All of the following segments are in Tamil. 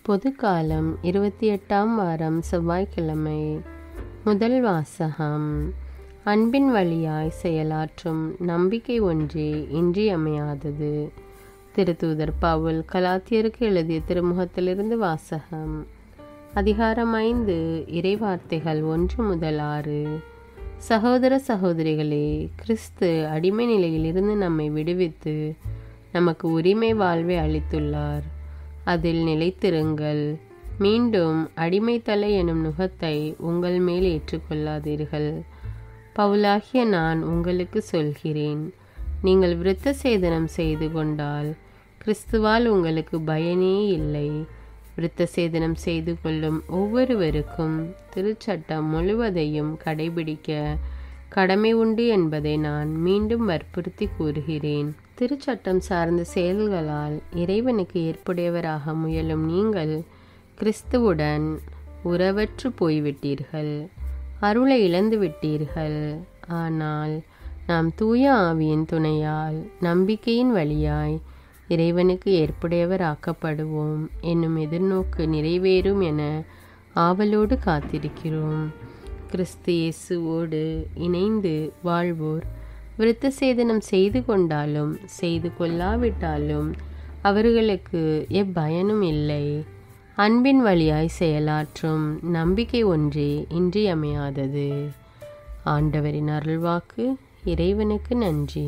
பொதுக்காலம் இருபத்தி எட்டாம் வாரம் செவ்வாய்க்கிழமை முதல் வாசகம் அன்பின் வழியாய் செயலாற்றும் நம்பிக்கை ஒன்றே இன்றியமையாதது திருத்தூதர் பவுல் கலாத்தியருக்கு எழுதிய திருமுகத்திலிருந்து வாசகம் அதிகாரம் ஐந்து இறைவார்த்தைகள் ஒன்று முதல் ஆறு சகோதர சகோதரிகளே கிறிஸ்து அடிமை நிலையிலிருந்து நம்மை விடுவித்து நமக்கு உரிமை வாழ்வை அளித்துள்ளார் அதில் நிலைத்திருங்கள் மீண்டும் அடிமைத்தலை எனும் நுகத்தை உங்கள் மேல் ஏற்றுக்கொள்ளாதீர்கள் பவுலாகிய நான் உங்களுக்கு சொல்கிறேன் நீங்கள் விருத்த சேதனம் செய்து கொண்டால் கிறிஸ்துவால் உங்களுக்கு பயனே இல்லை விருத்த சேதனம் செய்து கொள்ளும் ஒவ்வொருவருக்கும் திருச்சட்டம் முழுவதையும் கடைபிடிக்க கடமை உண்டு என்பதை நான் மீண்டும் வற்புறுத்தி கூறுகிறேன் திருச்சட்டம் சார்ந்த செயல்களால் இறைவனுக்கு ஏற்புடையவராக முயலும் நீங்கள் கிறிஸ்துவுடன் உறவற்று போய்விட்டீர்கள் அருளை இழந்து விட்டீர்கள் ஆனால் நாம் தூய ஆவியின் துணையால் நம்பிக்கையின் வழியாய் இறைவனுக்கு ஏற்புடையவர் ஆக்கப்படுவோம் என்னும் எதிர்நோக்கு நிறைவேறும் என ஆவலோடு காத்திருக்கிறோம் கிறிஸ்து இயேசுவோடு இணைந்து வாழ்வோர் விருத்த சேதனம் செய்து கொண்டாலும் செய்து கொள்ளாவிட்டாலும் அவர்களுக்கு எப்பயனும் இல்லை அன்பின் வழியாய் செயலாற்றும் நம்பிக்கை ஒன்றே இன்றியமையாதது ஆண்டவரின் அருள்வாக்கு இறைவனுக்கு நன்றி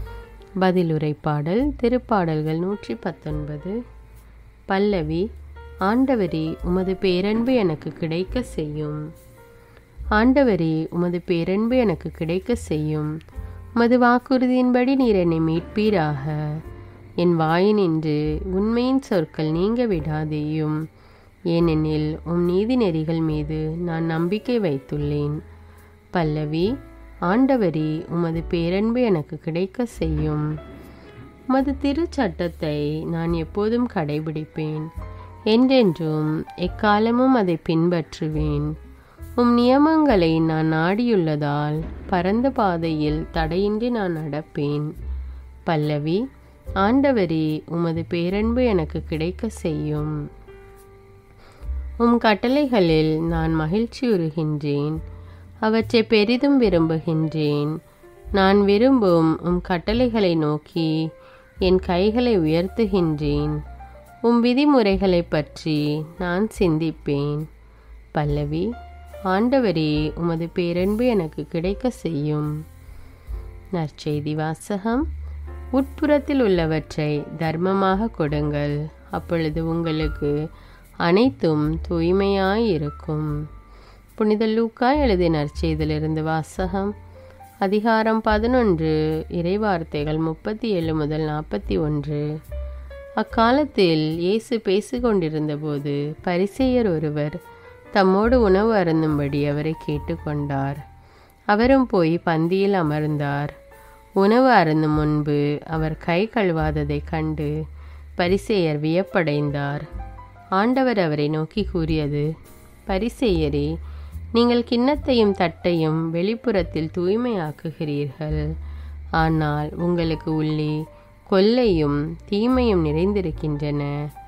பதிலுரை பாடல் திருப்பாடல்கள் நூற்றி பத்தொன்பது பல்லவி ஆண்டவரே உமது பேரன்பு எனக்கு கிடைக்க செய்யும் ஆண்டவரே உமது பேரன்பு எனக்கு கிடைக்க செய்யும் உமது வாக்குறுதியின்படி நீர் என்னை மீட்பீராக என் வாயினின்று உண்மையின் சொற்கள் நீங்க விடாதேயும் ஏனெனில் உம் நீதி நெறிகள் மீது நான் நம்பிக்கை வைத்துள்ளேன் பல்லவி ஆண்டவரே உமது பேரன்பு எனக்கு கிடைக்க செய்யும் உமது திருச்சட்டத்தை நான் எப்போதும் கடைபிடிப்பேன் என்றென்றும் எக்காலமும் அதை பின்பற்றுவேன் உம் நியமங்களை நான் நாடியுள்ளதால் பரந்த பாதையில் தடையின்றி நான் நடப்பேன் பல்லவி ஆண்டவரே உமது பேரன்பு எனக்கு கிடைக்க செய்யும் உம் கட்டளைகளில் நான் மகிழ்ச்சியுறுகின்றேன் அவற்றை பெரிதும் விரும்புகின்றேன் நான் விரும்பும் உம் கட்டளைகளை நோக்கி என் கைகளை உயர்த்துகின்றேன் உம் விதிமுறைகளை பற்றி நான் சிந்திப்பேன் பல்லவி ஆண்டவரே உமது பேரன்பு எனக்கு கிடைக்க செய்யும் நற்செய்தி வாசகம் உட்புறத்தில் உள்ளவற்றை தர்மமாக கொடுங்கள் அப்பொழுது உங்களுக்கு அனைத்தும் தூய்மையாயிருக்கும் புனித லூக்கா எழுதிய நற்செய்திலிருந்து வாசகம் அதிகாரம் பதினொன்று இறைவார்த்தைகள் முப்பத்தி ஏழு முதல் நாற்பத்தி ஒன்று அக்காலத்தில் இயேசு பேசிக்கொண்டிருந்தபோது பரிசெயர் ஒருவர் தம்மோடு உணவு அருந்தும்படி அவரை கேட்டுக்கொண்டார் அவரும் போய் பந்தியில் அமர்ந்தார் உணவு அருந்தும் முன்பு அவர் கை கழுவாததைக் கண்டு பரிசேயர் வியப்படைந்தார் ஆண்டவர் அவரை நோக்கி கூறியது பரிசேயரே நீங்கள் கிண்ணத்தையும் தட்டையும் வெளிப்புறத்தில் தூய்மையாக்குகிறீர்கள் ஆனால் உங்களுக்கு உள்ளே கொல்லையும் தீமையும் நிறைந்திருக்கின்றன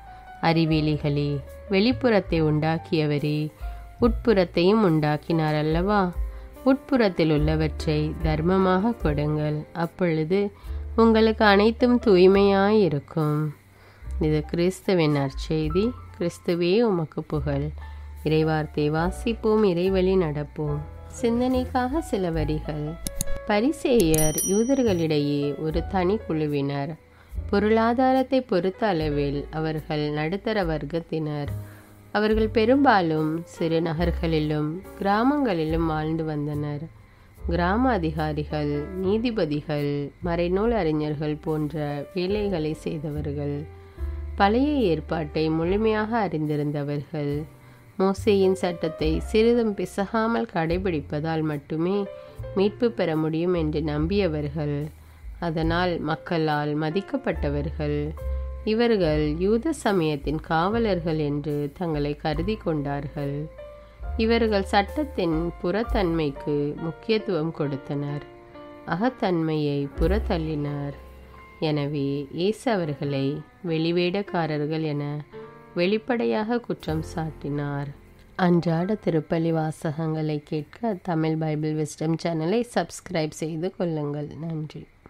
அறிவிலிகளே வெளிப்புறத்தை உண்டாக்கியவரே உட்புறத்தையும் உண்டாக்கினார் அல்லவா உட்புறத்தில் உள்ளவற்றை தர்மமாக கொடுங்கள் அப்பொழுது உங்களுக்கு அனைத்தும் தூய்மையாயிருக்கும் இது கிறிஸ்துவின் நற்செய்தி கிறிஸ்துவே உமக்கு புகழ் இறைவார்த்தை வாசிப்போம் இறைவழி நடப்போம் சிந்தனைக்காக சில வரிகள் பரிசேயர் யூதர்களிடையே ஒரு தனி குழுவினர் பொருளாதாரத்தை பொறுத்த அளவில் அவர்கள் நடுத்தர வர்க்கத்தினர் அவர்கள் பெரும்பாலும் சிறு நகர்களிலும் கிராமங்களிலும் வாழ்ந்து வந்தனர் கிராம அதிகாரிகள் நீதிபதிகள் மறைநூல் அறிஞர்கள் போன்ற வேலைகளை செய்தவர்கள் பழைய ஏற்பாட்டை முழுமையாக அறிந்திருந்தவர்கள் மோசேயின் சட்டத்தை சிறிதும் பிசகாமல் கடைபிடிப்பதால் மட்டுமே மீட்பு பெற முடியும் என்று நம்பியவர்கள் அதனால் மக்களால் மதிக்கப்பட்டவர்கள் இவர்கள் யூத சமயத்தின் காவலர்கள் என்று தங்களை கருதி கொண்டார்கள் இவர்கள் சட்டத்தின் புறத்தன்மைக்கு முக்கியத்துவம் கொடுத்தனர் அகத்தன்மையை புறத்தள்ளினர் எனவே இயேசு அவர்களை வெளிவேடக்காரர்கள் என வெளிப்படையாக குற்றம் சாட்டினார் அன்றாட திருப்பலி வாசகங்களை கேட்க தமிழ் பைபிள் விஸ்டம் சேனலை சப்ஸ்கிரைப் செய்து கொள்ளுங்கள் நன்றி